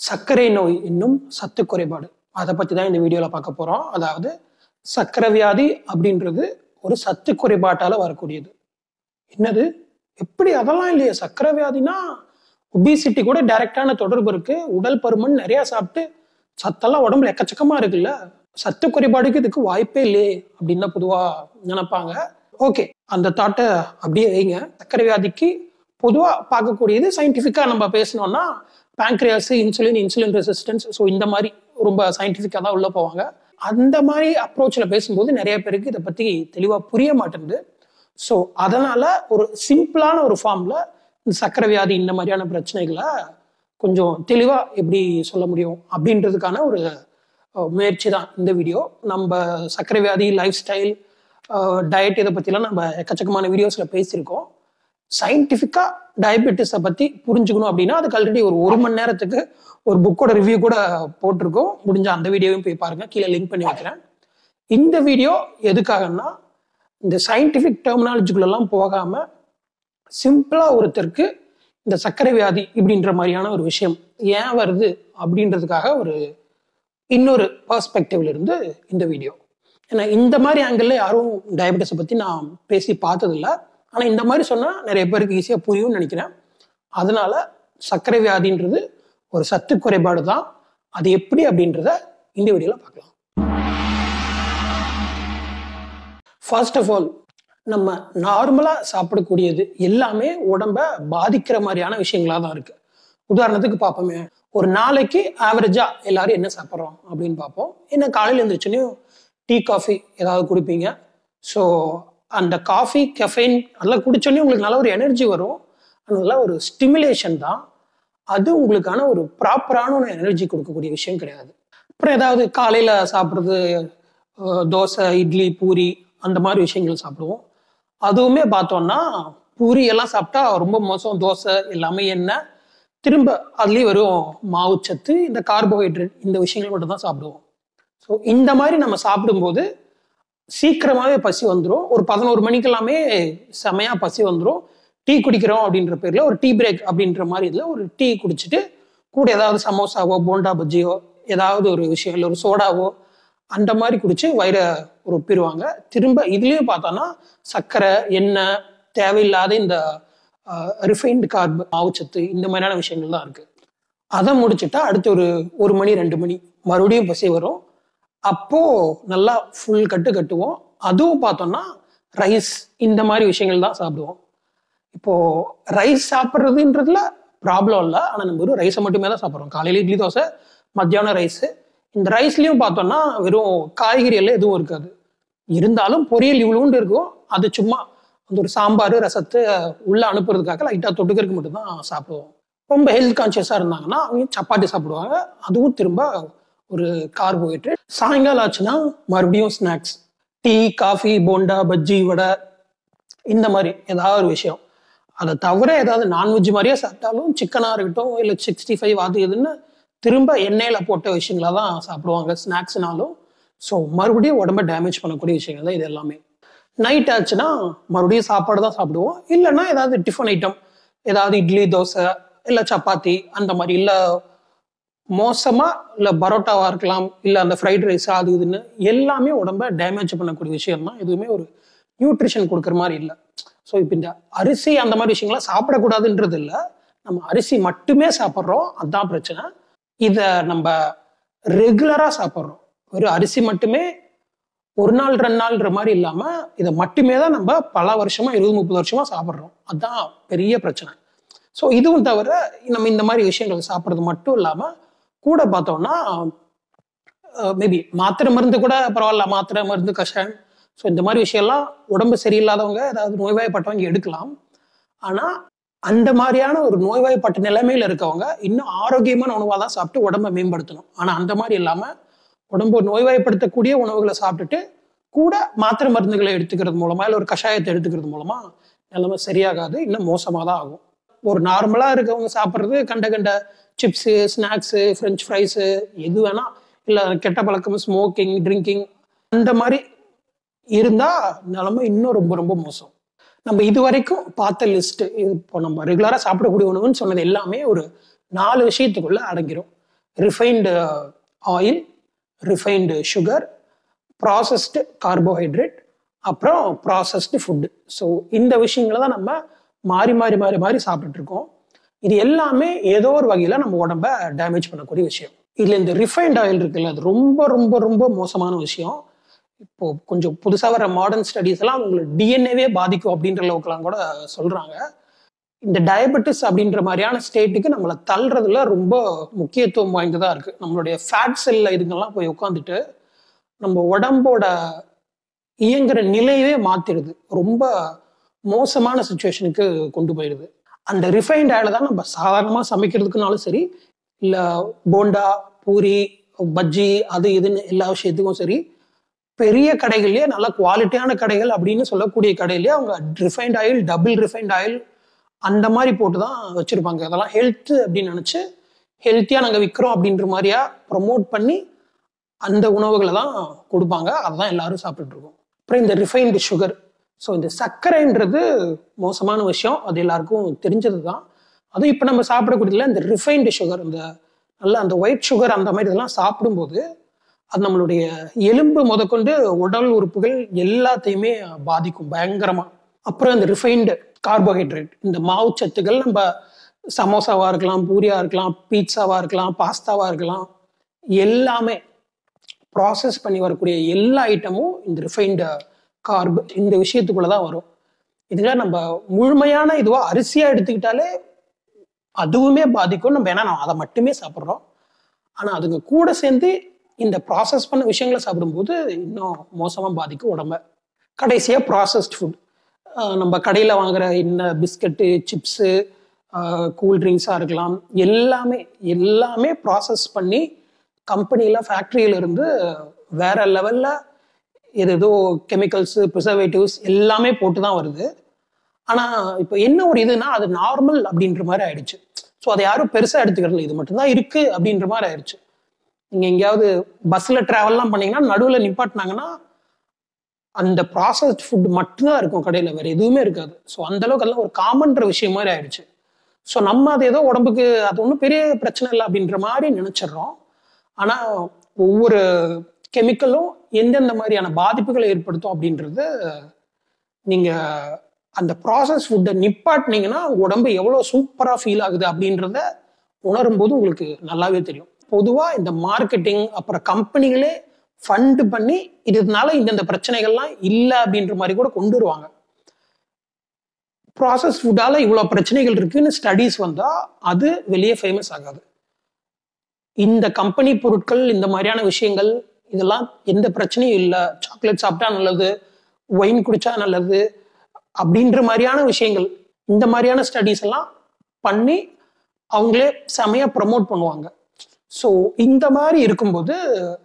சர்க்கரை நோய் என்னும் சத்து குறைபாடு அதை பற்றி தான் இந்த வீடியோவில் பார்க்க போகிறோம் அதாவது சர்க்கரை வியாதி அப்படின்றது ஒரு சத்து குறைபாட்டால் வரக்கூடியது என்னது எப்படி அதெல்லாம் இல்லையே சர்க்கரை வியாதினா ஒபிசிட்டி கூட டைரக்டான தொடர்பு இருக்கு உடல் பருமன் நிறைய சாப்பிட்டு சத்தெல்லாம் உடம்புல எக்கச்சக்கமா இருக்குல்ல சத்து குறைபாடுக்கு இதுக்கு வாய்ப்பே இல்லையே அப்படின்னு தான் பொதுவா நினைப்பாங்க ஓகே அந்த தாட்டை அப்படியே வைங்க சர்க்கரை வியாதிக்கு பொதுவா பார்க்கக்கூடியது சயின்டிஃபிக்கா நம்ம பேசணும்னா pancreas insulin insulin resistance so இந்த மாதிரி ரொம்ப சயின்டிஃபிக்காக தான் உள்ள போவாங்க அந்த மாதிரி அப்ரோச்சில் பேசும்போது நிறைய பேருக்கு இதை பத்தி தெளிவா புரிய மாட்டேங்குது ஸோ அதனால ஒரு சிம்பிளான ஒரு ஃபார்ம்ல இந்த சக்கரை வியாதி இந்த மாதிரியான பிரச்சனைகளை கொஞ்சம் தெளிவா எப்படி சொல்ல முடியும் அப்படின்றதுக்கான ஒரு அஹ், முயற்சி தான் இந்த வீடியோ நம்ம சக்கரை வியாதி லைஃப் ஸ்டைல் டயட் இதை பற்றிலாம் நம்ம எக்கச்சக்கமான வீடியோஸில் பேசியிருக்கோம் சயின்டிஃபிக்காக டயபெட்டிஸை பற்றி புரிஞ்சுக்கணும் அப்படின்னா அதுக்கு ஆல்ரெடி ஒரு ஒரு மணி நேரத்துக்கு ஒரு புக்கோட ரிவ்யூ கூட போட்டிருக்கோம் முடிஞ்ச அந்த வீடியோவையும் போய் பாருங்க கீழே லிங்க் பண்ணி வைக்கிறேன் இந்த வீடியோ எதுக்காகன்னா இந்த சயின்டிஃபிக் டெர்மினாலஜிக்குள்ளெல்லாம் போகாமல் சிம்பிளாக ஒருத்தருக்கு இந்த சர்க்கரை வியாதி இப்படின்ற மாதிரியான ஒரு விஷயம் ஏன் வருது அப்படின்றதுக்காக ஒரு இன்னொரு பர்ஸ்பெக்டிவ்ல இருந்து இந்த வீடியோ ஏன்னா இந்த மாதிரி ஆங்கிளில் யாரும் டயபெட்டிஸை பற்றி நான் பேசி பார்த்ததில்ல ஆனால் இந்த மாதிரி சொன்னால் நிறைய பேருக்கு ஈஸியாக புரியும்னு நினைக்கிறேன் அதனால சர்க்கரை வியாதின்றது ஒரு சத்து குறைபாடு தான் அது எப்படி அப்படின்றத இந்த வீடியோவில் பார்க்கலாம் ஃபர்ஸ்ட் ஆஃப் ஆல் நம்ம நார்மலாக சாப்பிடக்கூடியது எல்லாமே உடம்ப பாதிக்கிற மாதிரியான விஷயங்களா தான் இருக்கு உதாரணத்துக்கு பார்ப்போமே ஒரு நாளைக்கு ஆவரேஜா எல்லாரும் என்ன சாப்பிட்றோம் அப்படின்னு பார்ப்போம் என்ன காலையில் எழுந்திரிச்சோன்னே டீ காஃபி ஏதாவது குடிப்பீங்க ஸோ அந்த காஃபி கெஃபைன் அதெல்லாம் குடிச்சோன்னே உங்களுக்கு நல்ல ஒரு எனர்ஜி வரும் அதனால ஒரு ஸ்டிமுலேஷன் தான் அது உங்களுக்கான ஒரு ப்ராப்பரான ஒரு எனர்ஜி கொடுக்கக்கூடிய விஷயம் கிடையாது அப்புறம் ஏதாவது காலையில் சாப்பிட்றது அஹ், தோசை இட்லி பூரி அந்த மாதிரி விஷயங்கள் சாப்பிடுவோம் அதுவுமே பார்த்தோம்னா பூரி எல்லாம் சாப்பிட்டா ரொம்ப மோசம் தோசை எல்லாமே எண்ணெய் திரும்ப அதுலேயும் வெறும் மாவுச்சத்து இந்த கார்போஹைட்ரேட் இந்த விஷயங்கள் மட்டும் தான் சாப்பிடுவோம் ஸோ இந்த மாதிரி நம்ம சாப்பிடும்போது சீக்கிரமாகவே பசி வந்துடும் ஒரு பதினோரு மணிக்கு எல்லாமே செமையாக பசி வந்துடும் டீ குடிக்கிறோம் அப்படின்ற பேரில் ஒரு டீ பிரேக் அப்படின்ற மாதிரி இதில் ஒரு டீ குடிச்சிட்டு கூட ஏதாவது சமோசாவோ போண்டா பஜ்ஜியோ ஏதாவது ஒரு விஷயம் இல்லை ஒரு சோடாவோ அந்த மாதிரி குடிச்சு வயிறை ஒப்பிடுவாங்க திரும்ப இதுலேயும் பார்த்தோன்னா சர்க்கரை எண்ணெய் தேவையில்லாத இந்த ரிஃபைன்டு கார்ப் மாவுச்சத்து இந்த மாதிரியான விஷயங்கள் தான் இருக்குது அதை முடிச்சுட்டா அடுத்து ஒரு ஒரு மணி ரெண்டு மணி மறுபடியும் பசி வரும் அப்போ நல்லா ஃபுல் கட்டு கட்டுவோம் அதுவும் பார்த்தோம்னா ரைஸ் இந்த மாதிரி விஷயங்கள் தான் சாப்பிடுவோம் இப்போ ரைஸ் சாப்பிட்றதுன்றதுல ப்ராப்ளம் இல்லை ஆனால் நம்ம வெறும் ரைஸை மட்டுமே தான் சாப்பிட்றோம் காலையில இட்லி தோசை மத்தியானம் ரைஸு இந்த ரைஸ்லயும் பார்த்தோம்னா வெறும் காய்கறி எல்லாம் எதுவும் இருக்காது இருந்தாலும் பொரியல் இவ்வளோண்டு இருக்கும் அது சும்மா அந்த ஒரு சாம்பார் ரசத்தை உள்ள அனுப்புறதுக்காக லைட்டாக தொட்டுக்கிறதுக்கு மட்டும்தான் சாப்பிடுவோம் ரொம்ப ஹெல்த் கான்சியஸாக இருந்தாங்கன்னா அவங்க சப்பாத்தி சாப்பிடுவாங்க அதுவும் திரும்ப ஒரு கார்போஹைட்ரேட் சாயங்காலம் ஆச்சுன்னா மறுபடியும் snacks tea coffee bonda bajji vada இந்த மாதிரி ஏதாவது ஒரு விஷயம் அதை தவிர ஏதாவது நான்வெஜ் மாதிரியே சாப்பிட்டாலும் சிக்கனாக இருக்கட்டும் இல்லை சிக்ஸ்டி ஃபைவ் அது இதுன்னு திரும்ப எண்ணெயில் போட்ட விஷயங்களா தான் சாப்பிடுவாங்க ஸ்நாக்ஸ்னாலும் ஸோ மறுபடியும் உடம்ப டேமேஜ் பண்ணக்கூடிய விஷயங்கள் தான் இது எல்லாமே நைட் ஆச்சுன்னா மறுபடியும் சாப்பாடு தான் சாப்பிடுவோம் இல்லைன்னா ஏதாவது டிஃபன் ஐட்டம் ஏதாவது இட்லி தோசை இல்லை சப்பாத்தி அந்த மாதிரி இல்லை மோசமா இல்லை பரோட்டாவா இருக்கலாம் இல்லை அந்த ஃப்ரைட் ரைஸ் அது இதுன்னு எல்லாமே உடம்ப டேமேஜ் பண்ணக்கூடிய விஷயம் தான் எதுவுமே ஒரு நியூட்ரிஷன் கொடுக்குற மாதிரி இல்லை ஸோ இப்போ இந்த அரிசி அந்த மாதிரி விஷயங்கள்லாம் சாப்பிடக்கூடாதுன்றது இல்லை நம்ம அரிசி மட்டுமே சாப்பிட்றோம் அதுதான் பிரச்சனை இதை நம்ம ரெகுலராக சாப்பிட்றோம் ஒரு அரிசி மட்டுமே ஒரு நாள் ரெண்டு நாள்ன்ற மாதிரி இல்லாமல் இதை மட்டுமே தான் நம்ம பல வருஷமா இருபது முப்பது வருஷமா சாப்பிட்றோம் அதுதான் பெரிய பிரச்சனை ஸோ இதுவும் தவிர நம்ம இந்த மாதிரி விஷயங்கள் சாப்பிட்றது மட்டும் இல்லாமல் கூட பார்த்தோம்னா மேபி மாத்திரை மருந்து கூட பரவாயில்ல மாத்திரை மருந்து கஷாயம் ஸோ இந்த மாதிரி விஷயம்லாம் உடம்பு சரியில்லாதவங்க ஏதாவது நோய்வாய்ப்பட்டவங்க எடுக்கலாம் ஆனால் அந்த மாதிரியான ஒரு நோய்வாய்ப்பட்ட நிலைமையில இருக்கவங்க இன்னும் ஆரோக்கியமான உணவாக தான் சாப்பிட்டு உடம்பை மேம்படுத்தணும் ஆனால் அந்த மாதிரி இல்லாமல் உடம்பு நோய்வாய்ப்படுத்தக்கூடிய உணவுகளை சாப்பிட்டுட்டு கூட மாத்திரை மருந்துகளை எடுத்துக்கிறது மூலமா இல்லை ஒரு கஷாயத்தை எடுத்துக்கிறது மூலமா நிலைமை சரியாகாது இன்னும் மோசமாக தான் ஆகும் ஒரு நார்மலாக இருக்கவங்க சாப்பிட்றது கண்ட கண்ட சிப்ஸு ஸ்நாக்ஸு ஃப்ரெஞ்ச் ஃப்ரைஸு எது வேணா இல்லை கெட்ட பழக்கம் ஸ்மோக்கிங் ட்ரிங்கிங் அந்த மாதிரி இருந்தால் நிலைமை இன்னும் ரொம்ப ரொம்ப மோசம் நம்ம இது வரைக்கும் பார்த்த லிஸ்ட் இப்போ நம்ம ரெகுலராக சாப்பிடக்கூடிய உணவுன்னு சொன்னது எல்லாமே ஒரு நாலு விஷயத்துக்குள்ள அடங்கிரும் refined oil refined sugar processed carbohydrate அப்புறம் ப்ராசஸ்டு ஃபுட்டு ஸோ இந்த விஷயங்களை தான் நம்ம மாறி மாறி மாறி மாறி சாப்பிட்டுட்டு இருக்கோம் இது எல்லாமே ஏதோ ஒரு வகையில் நம்ம உடம்ப டேமேஜ் பண்ணக்கூடிய விஷயம் இதில் இந்த ரிஃபைன்ட் ஆயில் இருக்குல்ல அது ரொம்ப ரொம்ப ரொம்ப மோசமான விஷயம் இப்போ கொஞ்சம் புதுசாக வர மாடர்ன் ஸ்டடீஸ் எல்லாம் உங்களுக்கு டிஎன்ஏவே பாதிக்கும் அப்படின்ற அளவுக்குலாம் கூட சொல்றாங்க இந்த டயபெட்டிஸ் அப்படின்ற மாதிரியான ஸ்டேட்டுக்கு நம்மளை தள்ளுறதுல ரொம்ப முக்கியத்துவம் வாய்ந்ததா இருக்கு நம்மளுடைய ஃபேட் செல்ல இதுங்கெல்லாம் போய் உட்காந்துட்டு நம்ம உடம்போட இயங்குற நிலையவே மாத்திடுது ரொம்ப மோசமான சுச்சுவேஷனுக்கு கொண்டு போயிடுது அந்த ரிஃபைன்ட் ஆயில தான் நம்ம சாதாரணமாக சமைக்கிறதுக்குனாலும் சரி இல்லை போண்டா பூரி பஜ்ஜி அது இதுன்னு எல்லா விஷயத்துக்கும் சரி பெரிய கடைகள்லயே நல்ல குவாலிட்டியான கடைகள் அப்படின்னு சொல்லக்கூடிய கடையிலேயே அவங்க refined oil double refined oil அந்த மாதிரி போட்டு தான் வச்சிருப்பாங்க அதெல்லாம் ஹெல்த் அப்படின்னு நினச்சி ஹெல்த்தியாக நாங்கள் விற்கிறோம் அப்படின்ற மாதிரியா ப்ரொமோட் பண்ணி அந்த உணவுகளை தான் கொடுப்பாங்க அதை தான் எல்லாரும் சாப்பிட்டுட்டு இருக்கோம் அப்புறம் இந்த ரிஃபைன்டு சுகர் ஸோ இந்த சர்க்கரைன்றது மோசமான விஷயம் அது எல்லாருக்கும் தெரிஞ்சது தான் அதுவும் இப்போ நம்ம சாப்பிடக்கூடியதுல இந்த ரிஃபைன்டு சுகர் இந்த நல்ல அந்த ஒயிட் சுகர் அந்த மாதிரி இதெல்லாம் சாப்பிடும்போது அது நம்மளுடைய எலும்பு முதற்கொண்டு உடல் உறுப்புகள் எல்லாத்தையுமே பாதிக்கும் பயங்கரமா அப்புறம் இந்த ரிஃபைன்டு கார்போஹைட்ரேட் இந்த மாவு சத்துக்கள் நம்ம சமோசாவா இருக்கலாம் பூரியா இருக்கலாம் பீட்சாவா இருக்கலாம் பாஸ்தாவா இருக்கலாம் எல்லாமே ப்ராசஸ் பண்ணி வரக்கூடிய எல்லா ஐட்டமும் இந்த ரிஃபைன்டு கார்பு இந்த விஷயத்துக்குள்ள தான் வரும் இதுல நம்ம முழுமையான இதுவா அரிசியா எடுத்துக்கிட்டாலே அதுவுமே பாதிக்கும் நம்ம ஏன்னா நம்ம அதை மட்டுமே சாப்பிட்றோம் ஆனா அதுங்க கூட சேர்ந்து இந்த ப்ராசஸ் பண்ண விஷயங்களை சாப்பிடும்போது இன்னும் மோசமா பாதிக்கும் உடம்ப கடைசியா ப்ராசஸ்ட் ஃபுட் நம்ம கடையில் வாங்குற என்ன பிஸ்கட்டு சிப்ஸு கூல் ட்ரிங்க்ஸாக இருக்கலாம் எல்லாமே எல்லாமே ப்ராசஸ் பண்ணி கம்பெனியில் ஃபேக்ட்ரியில இருந்து வேற லெவலில் ஏதேதோ கெமிக்கல்ஸு ப்ரிசர்வேட்டிவ்ஸ் எல்லாமே போட்டு தான் வருது ஆனால் இப்போ என்ன ஒரு இதுனா அது நார்மல் அப்படின்ற மாதிரி ஆயிடுச்சு ஸோ அதை யாரும் பெருசாக எடுத்துக்கிறது இது மட்டும்தான் இருக்கு அப்படின்ற மாதிரி ஆயிடுச்சு நீங்கள் எங்கேயாவது பஸ்ஸில் ட்ராவல்லாம் பண்ணீங்கன்னா நடுவில் நிப்பாட்டினாங்கன்னா அந்த ப்ராசஸ்ட் ஃபுட் மட்டும்தான் இருக்கும் கடையில் வேற எதுவுமே இருக்காது ஸோ அந்த அளவுக்கு அதெல்லாம் ஒரு காமன்ற விஷயம் மாதிரி ஆயிடுச்சு ஸோ நம்ம அது ஏதோ உடம்புக்கு அது ஒன்றும் பெரிய பிரச்சனை இல்லை அப்படின்ற மாதிரி நினைச்சிடுறோம் ஆனால் ஒவ்வொரு கெமிக்கலும் எந்தெந்த மாதிரியான பாதிப்புகளை ஏற்படுத்தும் அப்படின்றது நீங்கள் அந்த ப்ராசஸ் ஃபுட்டை நிப்பாட்டினீங்கன்னா உடம்பு எவ்வளோ சூப்பராக ஃபீல் ஆகுது அப்படின்றத உணரும் போது உங்களுக்கு நல்லாவே தெரியும் பொதுவாக இந்த மார்க்கெட்டிங் அப்புறம் கம்பெனிகளே ஃபண்டு பண்ணி இதனால இந்தந்த பிரச்சனைகள்லாம் இல்லை அப்படின்ற மாதிரி கூட கொண்டு வருவாங்க ப்ராசஸ் ஃபுட்டால இவ்வளோ பிரச்சனைகள் இருக்குன்னு ஸ்டடீஸ் வந்தா அது வெளியே ஃபேமஸ் ஆகாது இந்த கம்பெனி பொருட்கள் இந்த மாதிரியான விஷயங்கள் இதெல்லாம் எந்த பிரச்சனையும் இல்லை சாக்லேட் சாப்பிட்டா நல்லது ஒயின் குடிச்சா நல்லது அப்படின்ற மாதிரியான விஷயங்கள் இந்த மாதிரியான ஸ்டடீஸ் எல்லாம் பண்ணி அவங்களே செமையா ப்ரமோட் பண்ணுவாங்க ஸோ இந்த மாதிரி இருக்கும்போது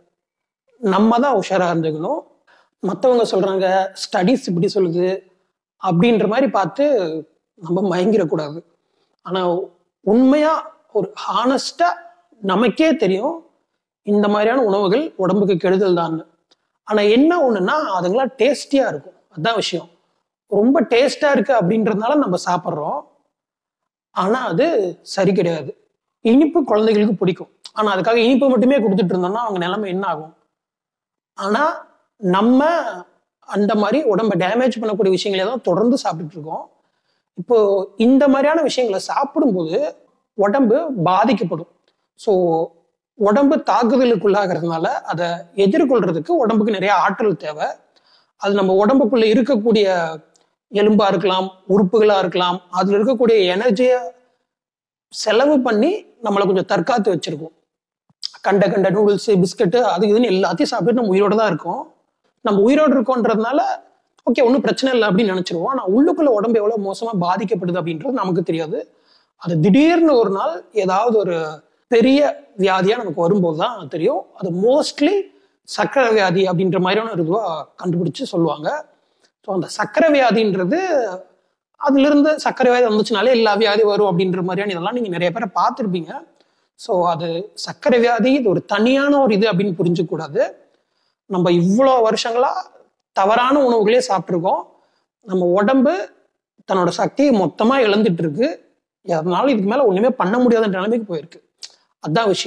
நம்ம தான் உஷாராக இருந்துக்கணும் மற்றவங்க சொல்கிறாங்க ஸ்டடீஸ் இப்படி சொல்லுது அப்படின்ற மாதிரி பார்த்து நம்ம மயங்கிடக்கூடாது ஆனால் உண்மையாக ஒரு ஹானஸ்டாக நமக்கே தெரியும் இந்த மாதிரியான உணவுகள் உடம்புக்கு கெடுதல் தான் ஆனால் என்ன ஒன்றுனா அதுங்களாம் டேஸ்டியாக இருக்கும் அதுதான் விஷயம் ரொம்ப டேஸ்டாக இருக்கு அப்படின்றதுனால நம்ம சாப்பிட்றோம் ஆனால் அது சரி கிடையாது இனிப்பு குழந்தைகளுக்கு பிடிக்கும் ஆனால் அதுக்காக இனிப்பு மட்டுமே கொடுத்துட்டு இருந்தோம்னா அவங்க நிலைமை என்ன ஆகும் ஆனால் நம்ம அந்த மாதிரி உடம்ப டேமேஜ் பண்ணக்கூடிய விஷயங்களை தான் தொடர்ந்து சாப்பிட்டுட்டு இருக்கோம் இப்போ இந்த மாதிரியான விஷயங்களை சாப்பிடும்போது உடம்பு பாதிக்கப்படும் ஸோ உடம்பு தாக்குதலுக்குள்ளாகிறதுனால அதை எதிர்கொள்றதுக்கு உடம்புக்கு நிறைய ஆற்றல் தேவை அது நம்ம உடம்புக்குள்ள இருக்கக்கூடிய எலும்பா இருக்கலாம் உறுப்புகளா இருக்கலாம் அதுல இருக்கக்கூடிய எனர்ஜியை செலவு பண்ணி நம்மளை கொஞ்சம் தற்காத்து வச்சிருக்கோம் கண்ட கண்ட நூடுல்ஸ் பிஸ்கட்டு அது இதுன்னு எல்லாத்தையும் சாப்பிட்டு நம்ம உயிரோட தான் இருக்கோம் நம்ம உயிரோடு இருக்கோன்றதுனால ஓகே ஒன்றும் பிரச்சனை இல்லை அப்படின்னு நினைச்சிருவோம் ஆனால் உள்ளுக்குள்ள உடம்பு எவ்வளோ மோசமா பாதிக்கப்படுது அப்படின்றது நமக்கு தெரியாது அது திடீர்னு ஒரு நாள் ஏதாவது ஒரு பெரிய வியாதியா நமக்கு வரும்போது தான் தெரியும் அது மோஸ்ட்லி சக்கரை வியாதி அப்படின்ற மாதிரியான ஒரு இதுவாக கண்டுபிடிச்சு சொல்லுவாங்க ஸோ அந்த சக்கரை வியாதின்றது அதுலேருந்து சக்கரை வியாதி வந்துச்சுனாலே எல்லா வியாதி வரும் அப்படின்ற மாதிரியான இதெல்லாம் நீங்கள் நிறைய பேரை பார்த்துருப்பீங்க ஸோ அது சக்கரை வியாதி இது ஒரு தனியான ஒரு இது அப்படின்னு புரிஞ்சுக்கூடாது நம்ம இவ்வளோ வருஷங்களா தவறான உணவுகளே சாப்பிட்ருக்கோம் நம்ம உடம்பு தன்னோட சக்தியை மொத்தமாக இழந்துட்டு இருக்கு அதனால இதுக்கு மேலே ஒன்றுமே பண்ண முடியாதுன்ற நிலைமைக்கு போயிருக்கு அதுதான் விஷயம்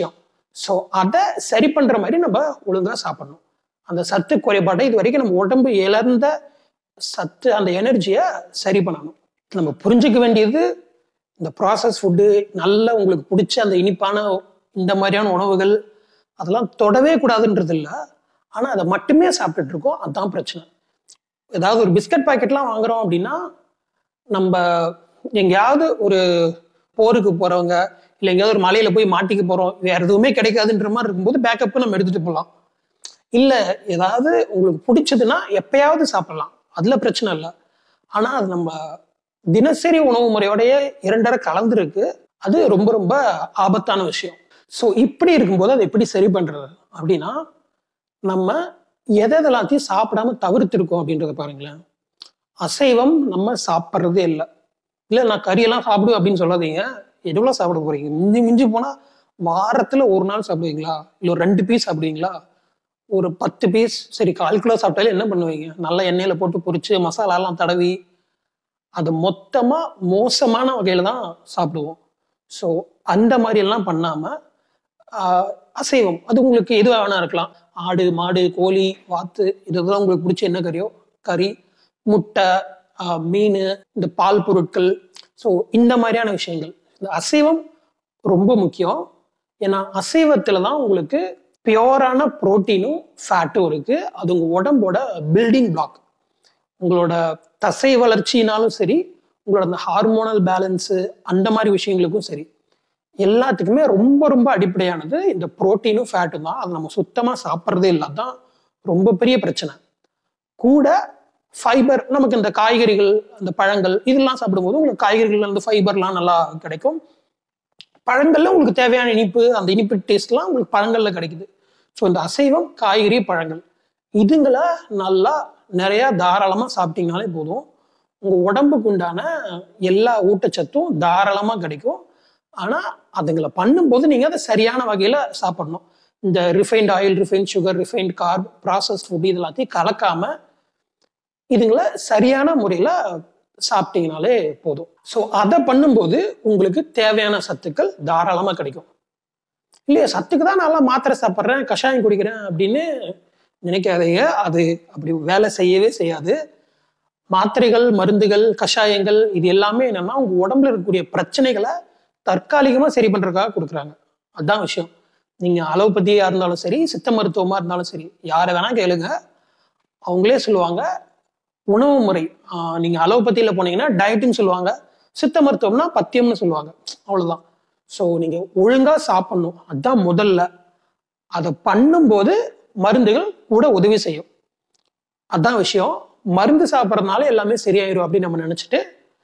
ஸோ அதை சரி பண்ற மாதிரி நம்ம ஒழுங்கா சாப்பிடணும் அந்த சத்து குறைபாட்டை இது வரைக்கும் நம்ம உடம்பு இழந்த சத்து அந்த எனர்ஜியை சரி பண்ணணும் நம்ம புரிஞ்சுக்க வேண்டியது இந்த ப்ராசஸ் ஃபுட்டு நல்ல உங்களுக்கு பிடிச்ச அந்த இனிப்பான இந்த மாதிரியான உணவுகள் அதெல்லாம் தொடவே கூடாதுன்றது இல்லை ஆனால் அதை மட்டுமே சாப்பிட்டுட்டு இருக்கோம் அதுதான் பிரச்சனை ஏதாவது ஒரு பிஸ்கட் பாக்கெட்லாம் வாங்குறோம் அப்படின்னா நம்ம எங்கேயாவது ஒரு போருக்கு போறவங்க இல்லை எங்கேயாவது ஒரு மலையில போய் மாட்டிக்க போறோம் வேற எதுவுமே கிடைக்காதுன்ற மாதிரி இருக்கும்போது பேக்கப் நம்ம எடுத்துட்டு போகலாம் இல்ல ஏதாவது உங்களுக்கு பிடிச்சதுன்னா எப்பயாவது சாப்பிடலாம் அதுல பிரச்சனை இல்லை ஆனா அது நம்ம தினசரி உணவு முறையோடய இரண்டரை கலந்துருக்கு அது ரொம்ப ரொம்ப ஆபத்தான விஷயம் ஸோ இப்படி இருக்கும்போது அதை எப்படி சரி பண்றது அப்படின்னா நம்ம எதை எல்லாத்தையும் சாப்பிடாம தவிர்த்திருக்கோம் அப்படின்றத பாருங்களேன் அசைவம் நம்ம சாப்பிட்றதே இல்லை இல்லை நான் கறியெல்லாம் சாப்பிடுவேன் அப்படின்னு சொல்லாதீங்க எவ்வளோ சாப்பிட போறீங்க மிஞ்சி மிஞ்சி போனால் வாரத்தில் ஒரு நாள் சாப்பிடுவீங்களா இல்லை ஒரு ரெண்டு பீஸ் சாப்பிடுவீங்களா ஒரு பத்து பீஸ் சரி கால் கிலோ சாப்பிட்டாலே என்ன பண்ணுவீங்க நல்ல எண்ணெயில் போட்டு பொரிச்சு மசாலாலாம் தடவி அது மொத்தமாக மோசமான வகையில் தான் சாப்பிடுவோம் ஸோ அந்த மாதிரியெல்லாம் பண்ணாமல் அசைவம் அது உங்களுக்கு எது வேணா இருக்கலாம் ஆடு மாடு கோழி வாத்து இதெல்லாம் உங்களுக்கு பிடிச்ச என்ன கறியோ கறி முட்டை ஆஹ் மீன் இந்த பால் பொருட்கள் ஸோ இந்த மாதிரியான விஷயங்கள் இந்த அசைவம் ரொம்ப முக்கியம் ஏன்னா அசைவத்தில் தான் உங்களுக்கு பியோரான புரோட்டீனும் ஃபேட்டும் இருக்கு அது உங்க உடம்போட பில்டிங் பிளாக் உங்களோட தசை வளர்ச்சினாலும் சரி உங்களோட அந்த ஹார்மோனல் பேலன்ஸு அந்த மாதிரி விஷயங்களுக்கும் சரி எல்லாத்துக்குமே ரொம்ப ரொம்ப அடிப்படையானது இந்த புரோட்டீனும் ஃபேட்டும் தான் அதை நம்ம சுத்தமாக சாப்பிட்றதே இல்லை தான் ரொம்ப பெரிய பிரச்சனை கூட ஃபைபர் நமக்கு இந்த காய்கறிகள் அந்த பழங்கள் இதெல்லாம் சாப்பிடும்போது உங்களுக்கு காய்கறிகள் அந்த ஃபைபர்லாம் நல்லா கிடைக்கும் பழங்கள்ல உங்களுக்கு தேவையான இனிப்பு அந்த இனிப்பு டேஸ்ட்லாம் உங்களுக்கு பழங்கள்ல கிடைக்குது ஸோ இந்த அசைவம் காய்கறி பழங்கள் இதுங்களை நல்லா நிறைய தாராளமா சாப்பிட்டீங்கனாலே போதும் உங்க உடம்புக்கு உண்டான எல்லா ஊட்டச்சத்தும் தாராளமா கிடைக்கும் ஆனா அதுங்களை பண்ணும்போது நீங்க அதை சரியான வகையில சாப்பிடணும் இந்த refined oil refined sugar refined carb process food இது எல்லாத்தையும் கலக்காம இதுங்களை சரியான முறையில சாப்பிட்டீங்கனாலே போதும் ஸோ அதை பண்ணும்போது உங்களுக்கு தேவையான சத்துக்கள் தாராளமாக கிடைக்கும் இல்லையா சத்துக்கு தான் நல்லா மாத்திரை சாப்பிட்றேன் கஷாயம் குடிக்கிறேன் அப்படின்னு நினைக்காதீங்க அது அப்படி வேலை செய்யவே செய்யாது மாத்திரைகள் மருந்துகள் கஷாயங்கள் இது எல்லாமே என்னன்னா உங்க உடம்புல இருக்கக்கூடிய பிரச்சனைகளை தற்காலிகமா சரி பண்றதுக்காக கொடுக்குறாங்க அதுதான் விஷயம் நீங்க அலோபதியா இருந்தாலும் சரி சித்த மருத்துவமா இருந்தாலும் சரி யாரை வேணா கேளுங்க அவங்களே சொல்லுவாங்க உணவு முறை ஆஹ் நீங்க அலோபதியில போனீங்கன்னா டயட்னு சொல்லுவாங்க சித்த மருத்துவம்னா பத்தியம்னு சொல்லுவாங்க அவ்வளவுதான் ஸோ நீங்க ஒழுங்கா சாப்பிடணும் அதுதான் முதல்ல அதை பண்ணும்போது மருந்துகள் கூட உதவி செய்யும் அதான் விஷயம் மருந்து சாப்பிட்றதுனால எல்லாமே சரியாயிரும் அப்படின்னு நம்ம நினைச்சிட்டு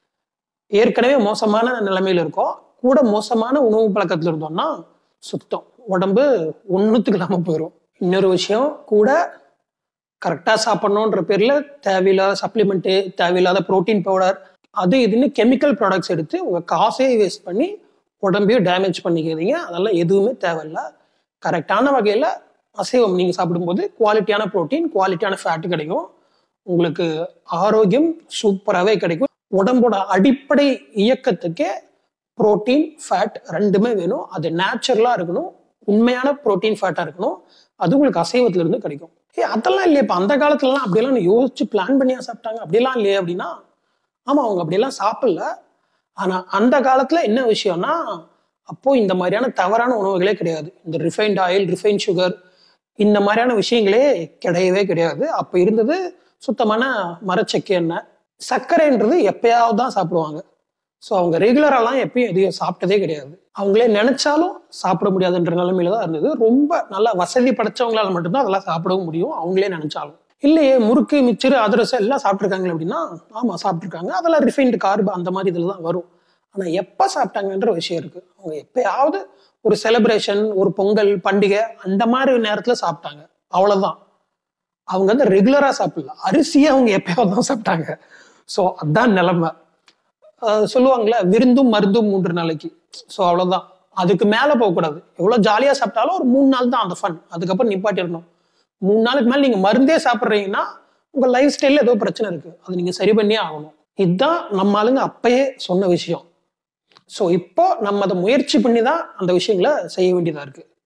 ஏற்கனவே மோசமான நிலைமையில இருக்கோம் கூட மோசமான உணவு பழக்கத்துல இருந்தோம்னா சுத்தம் உடம்பு ஒண்ணுத்துக்கு இல்லாம போயிடும் இன்னொரு விஷயம் கூட கரெக்டாக சாப்பிடணுன்ற பேரில் தேவையில்லாத சப்ளிமெண்ட்டு தேவையில்லாத ப்ரோட்டீன் பவுடர் அது இதுன்னு கெமிக்கல் ப்ராடக்ட்ஸ் எடுத்து உங்கள் காசே வேஸ்ட் பண்ணி உடம்பையும் டேமேஜ் பண்ணிக்கிறீங்க அதெல்லாம் எதுவுமே தேவையில்ல கரெக்டான வகையில் அசைவம் நீங்கள் சாப்பிடும்போது குவாலிட்டியான ப்ரோட்டீன் குவாலிட்டியான ஃபேட்டு கிடைக்கும் உங்களுக்கு ஆரோக்கியம் சூப்பராகவே கிடைக்கும் உடம்போட அடிப்படை இயக்கத்துக்கே ப்ரோட்டீன் ஃபேட் ரெண்டுமே வேணும் அது நேச்சுரலாக இருக்கணும் உண்மையான ப்ரோட்டீன் ஃபேட்டாக இருக்கணும் அது உங்களுக்கு அசைவத்துல இருந்து கிடைக்கும் ஏ அதெல்லாம் இல்லையே இப்போ அந்த காலத்துலலாம் அப்படியெல்லாம் யோசிச்சு பிளான் பண்ணியா சாப்பிட்டாங்க அப்படிலாம் இல்லையே அப்படின்னா ஆமா அவங்க அப்படியெல்லாம் சாப்பிடல ஆனா அந்த காலத்துல என்ன விஷயம்னா அப்போ இந்த மாதிரியான தவறான உணவுகளே கிடையாது இந்த ரிஃபைன்ட் ஆயில் ரிஃபைன்ட் சுகர் இந்த மாதிரியான விஷயங்களே கிடையவே கிடையாது அப்போ இருந்தது சுத்தமான மரச்செக்கு எண்ணெய் சர்க்கரைன்றது எப்பயாவது தான் சாப்பிடுவாங்க ஸோ அவங்க ரெகுலராலாம் எப்பயும் எதையும் சாப்பிட்டதே கிடையாது அவங்களே நினைச்சாலும் சாப்பிட முடியாதுன்ற நிலைமையில தான் இருந்தது ரொம்ப நல்லா வசதி படைச்சவங்களால மட்டும்தான் அதெல்லாம் சாப்பிடவும் முடியும் அவங்களே நினைச்சாலும் இல்லையே முறுக்கு மிச்சர் அதிரசம் எல்லாம் சாப்பிட்ருக்காங்க அப்படின்னா ஆமா சாப்பிட்ருக்காங்க அதெல்லாம் ரிஃபைன்டு கார்பு அந்த மாதிரி இதில் தான் வரும் ஆனா எப்ப சாப்பிட்டாங்கன்ற விஷயம் இருக்கு அவங்க எப்பயாவது ஒரு செலிப்ரேஷன் ஒரு பொங்கல் பண்டிகை அந்த மாதிரி நேரத்துல சாப்பிட்டாங்க அவ்வளவுதான் அவங்க வந்து ரெகுலரா சாப்பிடல அரிசியை அவங்க எப்பயாவது தான் சாப்பிட்டாங்க ஸோ அதான் நிலைமை ஆஹ் சொல்லுவாங்கல்ல விருந்தும் மருந்தும் மூன்று நாளைக்கு ஸோ அவ்வளவுதான் அதுக்கு மேல போகக்கூடாது எவ்வளவு ஜாலியா சாப்பிட்டாலும் ஒரு மூணு நாள் தான் அந்த ஃபன் அதுக்கப்புறம் நிப்பாட்டிடணும் மூணு நாளுக்கு மேல நீங்க மருந்தே சாப்பிட்றீங்கன்னா உங்க லைஃப் ஸ்டைல்ல ஏதோ பிரச்சனை இருக்கு அது நீங்க சரி பண்ணியே ஆகணும் இதுதான் நம்ம ஆளுங்க அப்பயே சொன்ன விஷயம் ஸோ இப்போ நம்ம அதை முயற்சி பண்ணி தான் அந்த விஷயங்களை செய்ய வேண்டியதா இருக்கு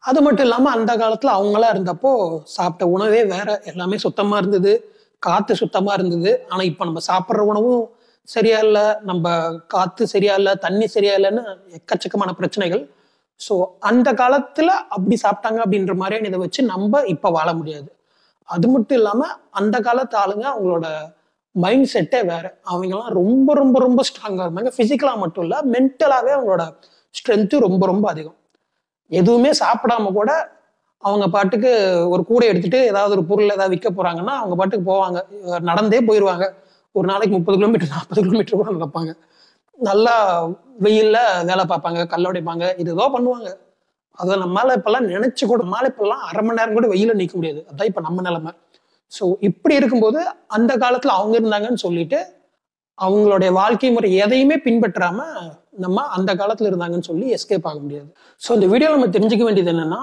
அது மட்டும் இல்லாம அந்த காலத்துல அவங்களா இருந்தப்போ சாப்பிட்ட உணவே வேற எல்லாமே சுத்தமா இருந்தது காத்து சுத்தமா இருந்தது ஆனா இப்ப நம்ம சாப்பிட்ற உணவும் சரியா இல்லை நம்ம காத்து சரியா இல்லை தண்ணி சரியா இல்லைன்னு எக்கச்சக்கமான பிரச்சனைகள் ஸோ அந்த காலத்துல அப்படி சாப்பிட்டாங்க அப்படின்ற மாதிரியான இதை வச்சு நம்ம இப்ப வாழ முடியாது அது மட்டும் இல்லாம அந்த காலத்து ஆளுங்க அவங்களோட மைண்ட் செட்டே வேற அவங்கெல்லாம் ரொம்ப ரொம்ப ரொம்ப ஸ்ட்ராங்கா இருந்தாங்க பிசிக்கலா மட்டும் இல்ல மென்டலாவே அவங்களோட ஸ்ட்ரென்த்து ரொம்ப ரொம்ப அதிகம் எதுவுமே சாப்பிடாம கூட அவங்க பாட்டுக்கு ஒரு கூடை எடுத்துட்டு ஏதாவது ஒரு பொருள் ஏதாவது விற்க போறாங்கன்னா அவங்க பாட்டுக்கு போவாங்க நடந்தே போயிடுவாங்க ஒரு நாளைக்கு முப்பது கிலோமீட்டர் நாற்பது கிலோமீட்டர் கூட நடப்பாங்க நல்லா வெயில்ல வேலை பார்ப்பாங்க கல்லோடைப்பாங்க இது ஏதோ பண்ணுவாங்க அதை நம்மளால இப்பெல்லாம் நினைச்சு கூட நம்மளால இப்பெல்லாம் அரை மணி நேரம் கூட வெயில நிற்க முடியாது அதான் இப்ப நம்ம நிலைமை ஸோ இப்படி இருக்கும்போது அந்த காலத்துல அவங்க இருந்தாங்கன்னு சொல்லிட்டு அவங்களுடைய வாழ்க்கை முறை எதையுமே பின்பற்றாம நம்ம அந்த காலத்துல இருந்தாங்கன்னு சொல்லி எஸ்கேப் ஆக முடியாது ஸோ இந்த வீடியோ நம்ம தெரிஞ்சுக்க வேண்டியது என்னன்னா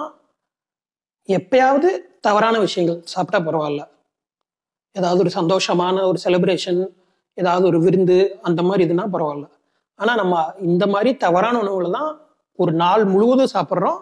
எப்பயாவது தவறான விஷயங்கள் சாப்பிட்டா பரவாயில்ல ஏதாவது ஒரு சந்தோஷமான ஒரு செலிப்ரேஷன் ஏதாவது ஒரு விருந்து அந்த மாதிரி இதுனா பரவாயில்ல ஆனா நம்ம இந்த மாதிரி தவறான உணவுகளை தான் ஒரு நாள் முழுவதும் சாப்பிட்றோம்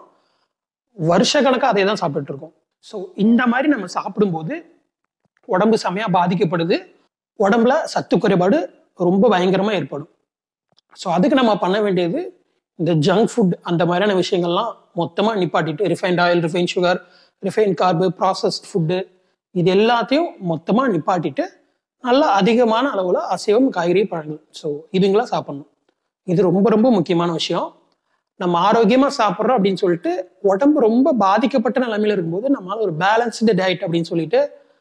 வருஷ கணக்கா அதே தான் சாப்பிட்டுட்டு இருக்கோம் ஸோ இந்த மாதிரி நம்ம சாப்பிடும்போது உடம்பு செமையா பாதிக்கப்படுது உடம்புல சத்து குறைபாடு ரொம்ப பயங்கரமா ஏற்படும் ஸோ அதுக்கு நம்ம பண்ண வேண்டியது இந்த ஜங்க் ஃபுட் அந்த மாதிரியான விஷயங்கள்லாம் மொத்தமாக நிப்பாட்டிட்டு refined oil refine sugar refine carb processed food இது எல்லாத்தையும் மொத்தமாக நிப்பாட்டிட்டு நல்லா அதிகமான அளவில் அசைவம் காய்கறி பழங்கள் ஸோ இதுங்களா சாப்பிடணும் இது ரொம்ப ரொம்ப முக்கியமான விஷயம் நம்ம ஆரோக்கியமாக சாப்பிட்றோம் அப்படின்னு சொல்லிட்டு உடம்பு ரொம்ப பாதிக்கப்பட்ட நிலைமையில இருக்கும்போது நம்மளால ஒரு பேலன்ஸ்டு டயட் அப்படின்னு சொல்லிட்டு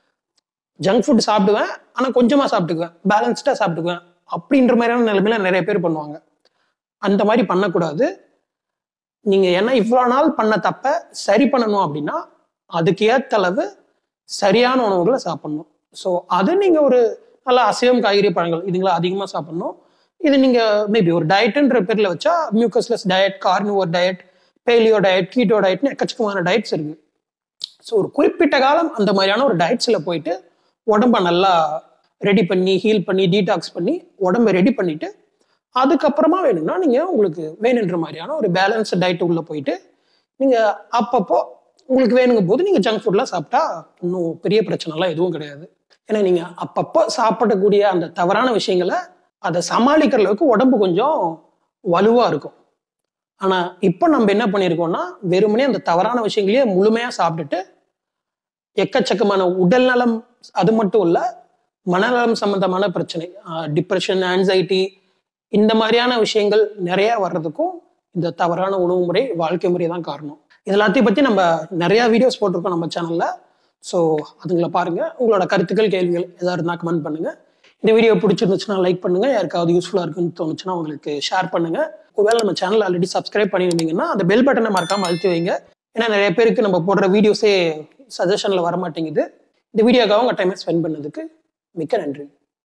ஜங்க் ஃபுட் சாப்பிடுவேன் ஆனால் கொஞ்சமாக சாப்பிட்டுக்குவேன் பேலன்ஸ்டாக சாப்பிட்டுக்குவேன் அப்படின்ற மாதிரியான நிலைமையில நிறைய பேர் பண்ணுவாங்க அந்த மாதிரி பண்ணக்கூடாது நீங்க ஏன்னா இவ்வளோ நாள் பண்ண தப்ப சரி பண்ணணும் அப்படின்னா அதுக்கு ஏற்ற அளவு சரியான உணவுகளை சாப்பிடணும் ஸோ அது நீங்க ஒரு நல்ல அசைவம் காய்கறி பழங்கள் இதுங்களை அதிகமாக சாப்பிடணும் இது நீங்க மேபி ஒரு டயட்டுன்ற பேர்ல வச்சா mucusless diet carnivore diet paleo diet keto டயட்னு எக்கச்சக்கமான டயட்ஸ் இருக்கு ஸோ ஒரு குறிப்பிட்ட காலம் அந்த மாதிரியான ஒரு டயட்ஸில் போயிட்டு உடம்ப நல்லா ரெடி பண்ணி ஹீல் பண்ணி டீடாக்ஸ் பண்ணி உடம்ப ரெடி பண்ணிட்டு அதுக்கப்புறமா வேணும்னா நீங்க உங்களுக்கு வேணுன்ற மாதிரியான ஒரு பேலன்ஸ் டயட் உள்ள போயிட்டு நீங்க அப்பப்போ உங்களுக்கு வேணுங்கும் போது நீங்க ஜங்க் ஃபுட்லாம் சாப்பிட்டா இன்னும் பெரிய பிரச்சனைலாம் எதுவும் கிடையாது ஏன்னா நீங்க அப்பப்போ சாப்பிடக்கூடிய அந்த தவறான விஷயங்களை அதை சமாளிக்கிற அளவுக்கு உடம்பு கொஞ்சம் வலுவா இருக்கும் ஆனா இப்போ நம்ம என்ன பண்ணியிருக்கோம்னா வெறுமனே அந்த தவறான விஷயங்களையே முழுமையா சாப்பிட்டுட்டு எக்கச்சக்கமான உடல் நலம் அது மட்டும் இல்ல மனநலம் சம்பந்தமான பிரச்சனை டிப்ரெஷன் ஆன்சைட்டி இந்த மாதிரியான விஷயங்கள் நிறைய வர்றதுக்கும் இந்த தவறான உணவு முறை வாழ்க்கை முறை தான் காரணம் இது எல்லாத்தையும் பத்தி நம்ம நிறைய வீடியோஸ் போட்டிருக்கோம் நம்ம சேனல்ல ஸோ அதுங்களை பாருங்க உங்களோட கருத்துக்கள் கேள்விகள் ஏதாவது இருந்தால் கமெண்ட் பண்ணுங்க இந்த வீடியோ பிடிச்சிருந்துச்சுன்னா லைக் பண்ணுங்க யாருக்காவது யூஸ்ஃபுல்லா இருக்குன்னு தோணுச்சுன்னா உங்களுக்கு ஷேர் பண்ணுங்க ஒருவேளை நம்ம சேனல் ஆல்ரெடி சப்ஸ்கிரைப் பண்ணியிருந்தீங்கன்னா அந்த பெல் பட்டனை மறக்காம அழுத்தி வைங்க ஏன்னா நிறைய பேருக்கு நம்ம போடுற வீடியோஸே சஜஷன்ல வர மாட்டேங்குது இந்த வீடியோக்காக உங்க டைமை ஸ்பெண்ட் பண்ணதுக்கு மிக்க நன்றி